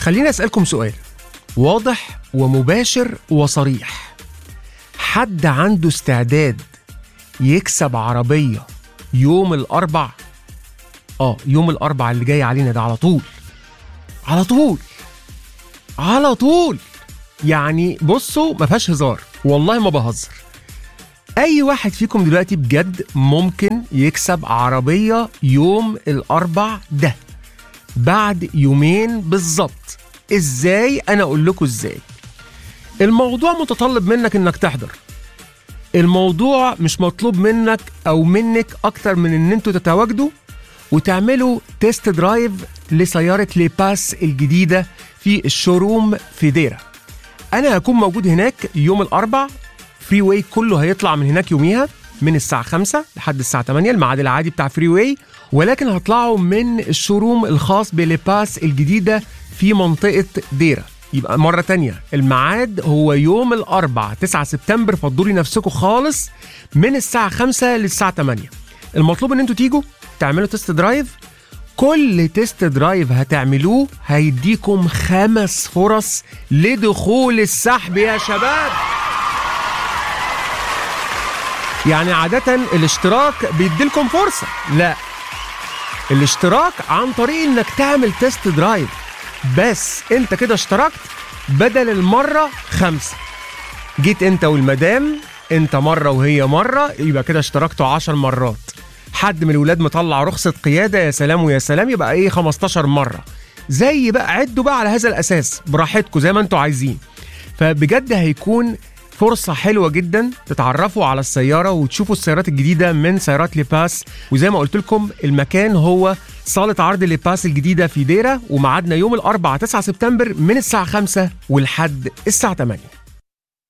خليني اسالكم سؤال واضح ومباشر وصريح حد عنده استعداد يكسب عربيه يوم الاربع اه يوم الاربع اللي جاي علينا ده على طول على طول على طول يعني بصوا ما فيهاش هزار والله ما بهزر اي واحد فيكم دلوقتي بجد ممكن يكسب عربيه يوم الاربع ده بعد يومين بالظبط ازاي انا اقول لكم ازاي الموضوع متطلب منك انك تحضر الموضوع مش مطلوب منك او منك اكتر من ان انتوا تتواجدوا وتعملوا تيست درايف لسياره ليباس الجديده في الشوروم في ديره انا هكون موجود هناك يوم الاربع فري واي كله هيطلع من هناك يوميها من الساعة 5 لحد الساعة 8 الميعاد العادي بتاع فري واي ولكن هطلعوا من الشوروم الخاص بليباس الجديدة في منطقة ديرة يبقى مرة تانية الميعاد هو يوم الأربع 9 سبتمبر فضوا لي نفسكم خالص من الساعة 5 للساعة 8 المطلوب ان انتوا تيجوا تعملوا تيست درايف كل تيست درايف هتعملوه هيديكم خمس فرص لدخول السحب يا شباب يعني عادة الاشتراك بيديلكم فرصة لا الاشتراك عن طريق انك تعمل تيست درايف بس انت كده اشتركت بدل المرة خمسة جيت انت والمدام انت مرة وهي مرة يبقى كده اشتركتوا عشر مرات حد من الولاد مطلع رخصة قيادة يا سلام ويا سلام يبقى ايه 15 مرة زي بقى عدوا بقى على هذا الاساس براحتكم زي ما انتوا عايزين فبجد هيكون فرصة حلوة جدا تتعرفوا على السيارة وتشوفوا السيارات الجديدة من سيارات ليباس وزي ما قلت لكم المكان هو صالة عرض ليباس الجديدة في ديرة وميعادنا يوم الأربعاء 9 سبتمبر من الساعة 5 ولحد الساعة 8